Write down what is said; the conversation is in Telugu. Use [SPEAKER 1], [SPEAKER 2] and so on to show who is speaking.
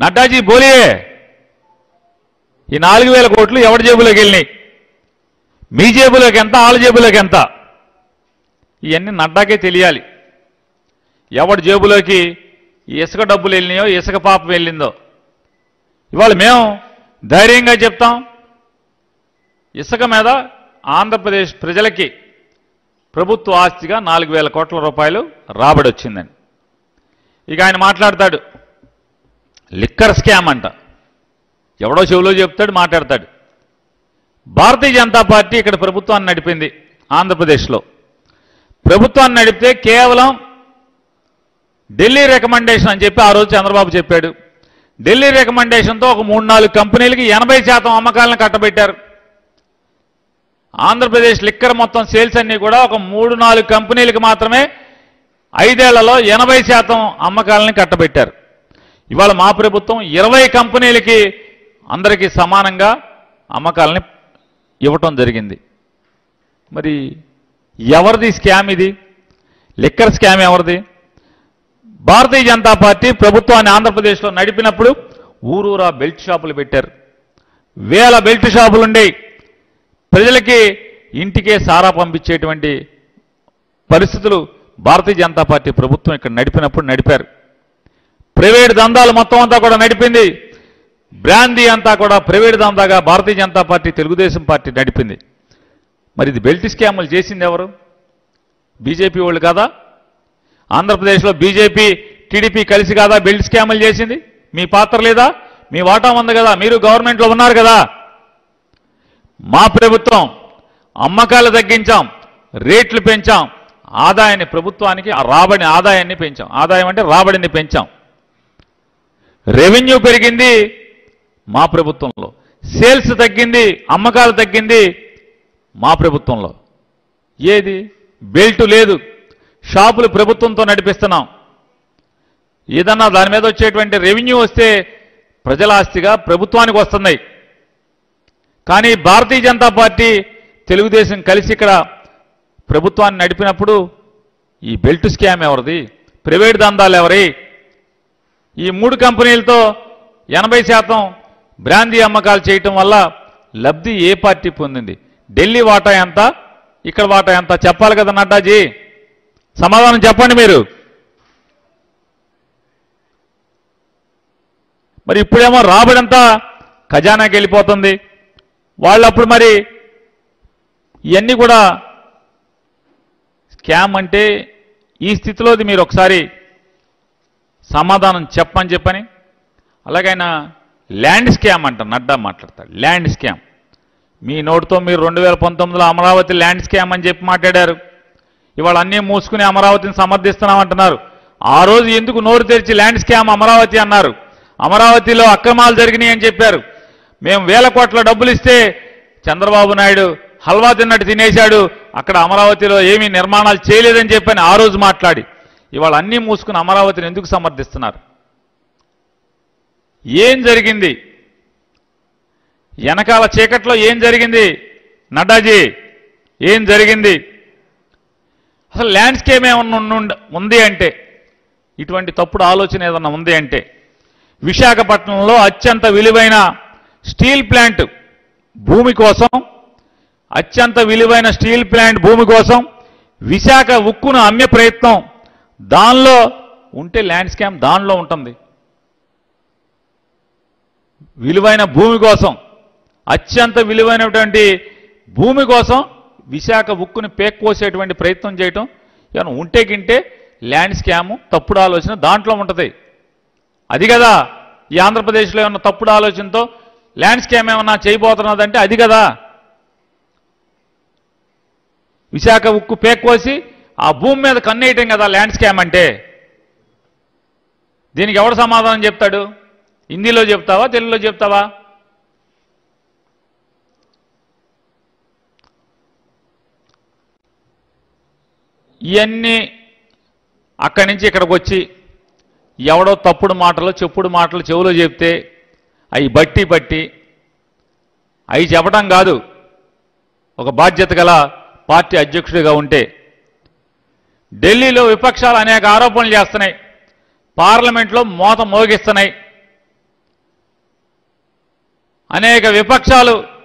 [SPEAKER 1] నడ్డాజీ బోలియే ఈ నాలుగు వేల కోట్లు ఎవరి జేబులోకి వెళ్ళినాయి మీ జేబులోకి ఎంత వాళ్ళ జేబులోకి ఎంత ఇవన్నీ నడ్డాకే తెలియాలి ఎవడి జేబులోకి ఈ ఇసుక డబ్బులు వెళ్ళినాయో ఇసుక పాపం వెళ్ళిందో ఇవాళ మేము ధైర్యంగా చెప్తాం ఇసుక మీద ఆంధ్రప్రదేశ్ ప్రజలకి ప్రభుత్వ ఆస్తిగా నాలుగు వేల కోట్ల రూపాయలు రాబడి వచ్చిందని ఇక ఆయన మాట్లాడతాడు లిక్కర్ స్కామ్ అంట ఎవడో చెవిలో చెప్తాడు మాట్లాడతాడు భారతీయ జనతా పార్టీ ఇక్కడ ప్రభుత్వాన్ని నడిపింది ఆంధ్రప్రదేశ్లో ప్రభుత్వాన్ని నడిపితే కేవలం ఢిల్లీ రికమెండేషన్ అని చెప్పి ఆ రోజు చంద్రబాబు చెప్పాడు ఢిల్లీ రికమెండేషన్తో ఒక మూడు నాలుగు కంపెనీలకి ఎనభై శాతం అమ్మకాలను కట్టబెట్టారు ఆంధ్రప్రదేశ్ లిక్కర్ మొత్తం సేల్స్ అన్ని కూడా ఒక మూడు నాలుగు కంపెనీలకు మాత్రమే ఐదేళ్లలో ఎనభై శాతం అమ్మకాలని కట్టబెట్టారు ఇవాళ మా ప్రభుత్వం ఇరవై కంపెనీలకి అందరికీ సమానంగా అమ్మకాలని ఇవ్వటం జరిగింది మరి ఎవరిది స్కామ్ ఇది లిక్కర్ స్కామ్ ఎవరిది భారతీయ జనతా పార్టీ ప్రభుత్వాన్ని ఆంధ్రప్రదేశ్లో నడిపినప్పుడు ఊరూరా బెల్ట్ షాపులు పెట్టారు వేల బెల్ట్ షాపులు ఉండేవి ప్రజలకి ఇంటికే సారా పంపించేటువంటి పరిస్థితులు భారతీయ జనతా పార్టీ ప్రభుత్వం ఇక్కడ నడిపినప్పుడు నడిపారు ప్రైవేట్ దందాలు మొత్తం అంతా కూడా నడిపింది బ్రాందీ అంతా కూడా ప్రైవేట్ దందాగా భారతీయ జనతా పార్టీ తెలుగుదేశం పార్టీ నడిపింది మరి ఇది బెల్ట్ స్కాములు చేసింది ఎవరు బీజేపీ వాళ్ళు కదా ఆంధ్రప్రదేశ్లో బీజేపీ టీడీపీ కలిసి కాదా బెల్ట్ స్కాములు చేసింది మీ పాత్ర లేదా మీ వాటా ఉంది కదా మీరు గవర్నమెంట్లో ఉన్నారు కదా మా ప్రభుత్వం అమ్మకాలు తగ్గించాం రేట్లు పెంచాం ఆదాయాన్ని ప్రభుత్వానికి ఆ రాబడి ఆదాయాన్ని పెంచాం ఆదాయం అంటే రాబడిని పెంచాం రెవెన్యూ పెరిగింది మా ప్రభుత్వంలో సేల్స్ తగ్గింది అమ్మకాలు తగ్గింది మా ప్రభుత్వంలో ఏది బెల్ట్ లేదు షాపులు ప్రభుత్వంతో నడిపిస్తున్నాం ఏదన్నా దాని మీద వచ్చేటువంటి రెవెన్యూ వస్తే ప్రజల ఆస్తిగా ప్రభుత్వానికి వస్తున్నాయి కానీ భారతీయ జనతా పార్టీ తెలుగుదేశం కలిసి ఇక్కడ ప్రభుత్వాన్ని నడిపినప్పుడు ఈ బెల్ట్ స్కామ్ ఎవరిది ప్రైవేట్ దందాలు ఎవరి ఈ మూడు కంపెనీలతో ఎనభై శాతం బ్రాందీ అమ్మకాలు చేయటం వల్ల లబ్ధి ఏ పార్టీ పొందింది ఢిల్లీ వాటా ఎంత ఇక్కడ వాటా ఎంత చెప్పాలి కదా నడ్డాజీ సమాధానం చెప్పండి మీరు మరి ఇప్పుడేమో రాబడంతా ఖజానాకి వెళ్ళిపోతుంది వాళ్ళప్పుడు మరి ఇవన్నీ కూడా స్కామ్ అంటే ఈ స్థితిలోది మీరు ఒకసారి సమాధానం చెప్పని చెప్పని అలాగే ఆయన ల్యాండ్ స్కామ్ అంట నడ్డా మాట్లాడతాడు ల్యాండ్ స్కామ్ మీ నోటితో మీరు రెండు వేల పంతొమ్మిదిలో అమరావతి ల్యాండ్ స్కామ్ అని చెప్పి మాట్లాడారు ఇవాళ అన్నీ మూసుకుని అమరావతిని సమర్థిస్తున్నామంటున్నారు ఆ రోజు ఎందుకు నోరు తెరిచి ల్యాండ్ స్కామ్ అమరావతి అన్నారు అమరావతిలో అక్రమాలు జరిగినాయి అని చెప్పారు మేము వేల కోట్ల డబ్బులు ఇస్తే చంద్రబాబు నాయుడు హల్వా తిన్నట్టు తినేశాడు అక్కడ అమరావతిలో ఏమీ నిర్మాణాలు చేయలేదని చెప్పని ఆ రోజు మాట్లాడి ఇవాళ అన్నీ మూసుకుని అమరావతిని ఎందుకు సమర్థిస్తున్నారు ఏం జరిగింది వెనకాల చీకట్లో ఏం జరిగింది నడ్డాజీ ఏం జరిగింది అసలు ల్యాండ్స్కేప్ ఏమన్నా ఉండ- ఉంది అంటే ఇటువంటి తప్పుడు ఆలోచన ఏదన్నా ఉంది అంటే విశాఖపట్నంలో అత్యంత విలువైన స్టీల్ ప్లాంట్ భూమి కోసం అత్యంత విలువైన స్టీల్ ప్లాంట్ భూమి కోసం విశాఖ ఉక్కును అమ్మే ప్రయత్నం దానిలో ఉంటే ల్యాండ్ స్కామ్ దానిలో ఉంటుంది విలువైన భూమి కోసం అత్యంత విలువైనటువంటి భూమి కోసం విశాఖ ఉక్కుని పేక్కోసేటువంటి ప్రయత్నం చేయటం ఏమైనా ఉంటే గింటే ల్యాండ్ స్కాము తప్పుడు ఆలోచన దాంట్లో ఉంటుంది అది కదా ఈ ఆంధ్రప్రదేశ్లో ఏమన్నా తప్పుడు ఆలోచనతో ల్యాండ్ స్కామ్ ఏమన్నా చేయబోతున్నదంటే అది కదా విశాఖ ఉక్కు పేక్కోసి ఆ భూమి మీద కన్నేయటం కదా ల్యాండ్ స్కామ్ అంటే దీనికి ఎవడు సమాధానం చెప్తాడు హిందీలో చెప్తావా తెలుగులో చెప్తావా ఇవన్నీ అక్కడి నుంచి ఇక్కడికి వచ్చి ఎవడో తప్పుడు మాటలు చెప్పుడు మాటలు చెవులో చెప్తే అవి బట్టి బట్టి అవి చెప్పడం కాదు ఒక బాధ్యత గల పార్టీ అధ్యక్షుడిగా ఉంటే ఢిల్లీలో విపక్షాలు అనేక ఆరోపణలు చేస్తున్నాయి పార్లమెంట్లో మోత మోగిస్తున్నాయి అనేక విపక్షాలు